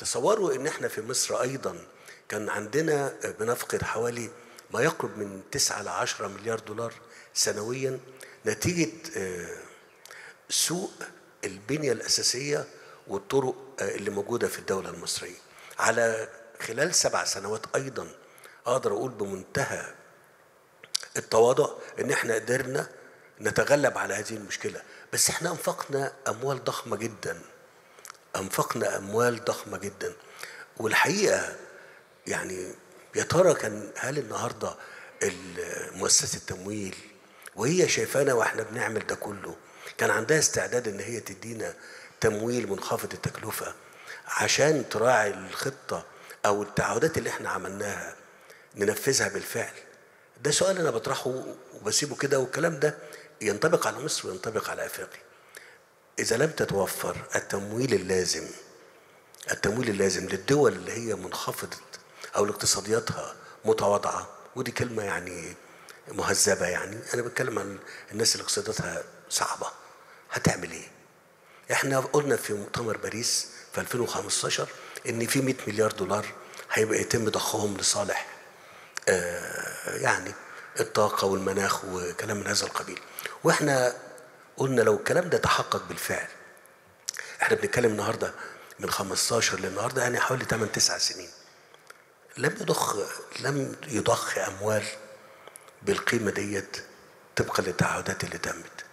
تصوروا ان احنا في مصر ايضا كان عندنا بنفقد حوالي ما يقرب من 9 ل 10 مليار دولار سنويا نتيجه آه، سوء البنيه الاساسيه والطرق آه، اللي موجوده في الدوله المصريه على خلال سبع سنوات ايضا اقدر اقول بمنتهى التواضع ان احنا قدرنا نتغلب على هذه المشكله بس احنا انفقنا اموال ضخمه جدا انفقنا اموال ضخمه جدا والحقيقه يعني يا ترى كان هل النهارده ال- مؤسسه التمويل وهي شايفانا واحنا بنعمل ده كله كان عندها استعداد ان هي تدينا تمويل منخفض التكلفه عشان تراعي الخطه او التعهدات اللي احنا عملناها ننفذها بالفعل ده سؤال انا بطرحه وبسيبه كده والكلام ده ينطبق على مصر وينطبق على افريقيا اذا لم تتوفر التمويل اللازم التمويل اللازم للدول اللي هي منخفضة أو اللي اقتصادياتها متواضعة ودي كلمة يعني مهذبة يعني أنا بتكلم عن الناس اللي اقتصادياتها صعبة هتعمل إيه؟ إحنا قلنا في مؤتمر باريس في 2015 إن في 100 مليار دولار هيبقى يتم ضخهم لصالح آه، يعني الطاقة والمناخ وكلام من هذا القبيل وإحنا قلنا لو الكلام ده تحقق بالفعل احنا بنتكلم النهارده من 15 للنهارده يعني حوالي 8 9 سنين لم يضخ لم يضخ اموال بالقيمه ديت طبقا للتعهدات اللي تمت